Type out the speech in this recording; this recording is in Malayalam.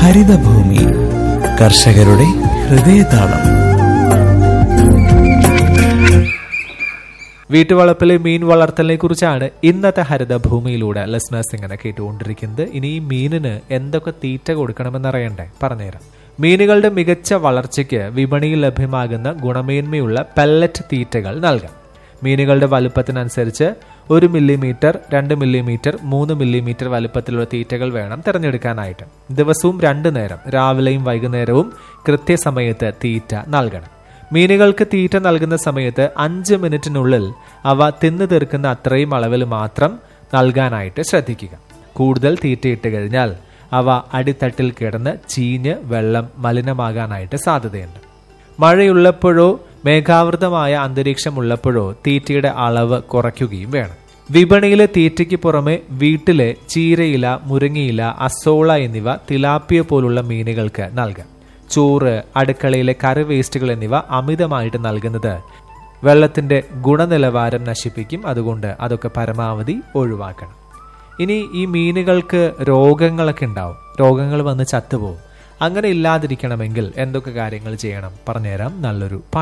ഹരിതഭൂമി കർഷകരുടെ ഹൃദയതാളം വീട്ടുവളപ്പിലെ മീൻ വളർത്തലിനെ കുറിച്ചാണ് ഇന്നത്തെ ഹരിതഭൂമിയിലൂടെ ലിസ്നേഴ്സ് ഇങ്ങനെ കേട്ടുകൊണ്ടിരിക്കുന്നത് ഇനി ഈ മീനിന് എന്തൊക്കെ തീറ്റ കൊടുക്കണമെന്നറിയണ്ടേ പറഞ്ഞുതരാം മീനുകളുടെ മികച്ച വളർച്ചയ്ക്ക് വിപണിയിൽ ലഭ്യമാകുന്ന ഗുണമേന്മയുള്ള പെല്ലറ്റ് തീറ്റകൾ നൽകാം മീനുകളുടെ വലുപ്പത്തിനനുസരിച്ച് ഒരു മില്ലിമീറ്റർ രണ്ട് മില്ലിമീറ്റർ മൂന്ന് മില്ലിമീറ്റർ വലുപ്പത്തിലുള്ള തീറ്റകൾ വേണം തിരഞ്ഞെടുക്കാനായിട്ട് ദിവസവും രണ്ടു നേരം രാവിലെയും വൈകുന്നേരവും കൃത്യസമയത്ത് തീറ്റ നൽകണം മീനുകൾക്ക് തീറ്റ നൽകുന്ന സമയത്ത് അഞ്ച് മിനിറ്റിനുള്ളിൽ അവ തിന്നു തീർക്കുന്ന അത്രയും അളവിൽ മാത്രം നൽകാനായിട്ട് ശ്രദ്ധിക്കുക കൂടുതൽ തീറ്റയിട്ട് കഴിഞ്ഞാൽ അവ അടിത്തട്ടിൽ കിടന്ന് ചീഞ്ഞ് വെള്ളം മലിനമാകാനായിട്ട് സാധ്യതയുണ്ട് മഴയുള്ളപ്പോഴോ മേഘാവൃതമായ അന്തരീക്ഷമുള്ളപ്പോഴോ തീറ്റയുടെ അളവ് കുറയ്ക്കുകയും വേണം വിപണിയിലെ തീറ്റയ്ക്ക് പുറമെ വീട്ടിലെ ചീരയില മുരിങ്ങയില അസോള എന്നിവ തിലാപ്പിയ പോലുള്ള മീനുകൾക്ക് നൽകാം ചോറ് അടുക്കളയിലെ കറി വേസ്റ്റുകൾ എന്നിവ അമിതമായിട്ട് നൽകുന്നത് വെള്ളത്തിന്റെ ഗുണനിലവാരം നശിപ്പിക്കും അതുകൊണ്ട് അതൊക്കെ പരമാവധി ഒഴിവാക്കണം ഇനി ഈ മീനുകൾക്ക് രോഗങ്ങളൊക്കെ ഉണ്ടാവും രോഗങ്ങൾ വന്ന് ചത്തുപോകും അങ്ങനെ ഇല്ലാതിരിക്കണമെങ്കിൽ എന്തൊക്കെ കാര്യങ്ങൾ ചെയ്യണം പറഞ്ഞുതരാം നല്ലൊരു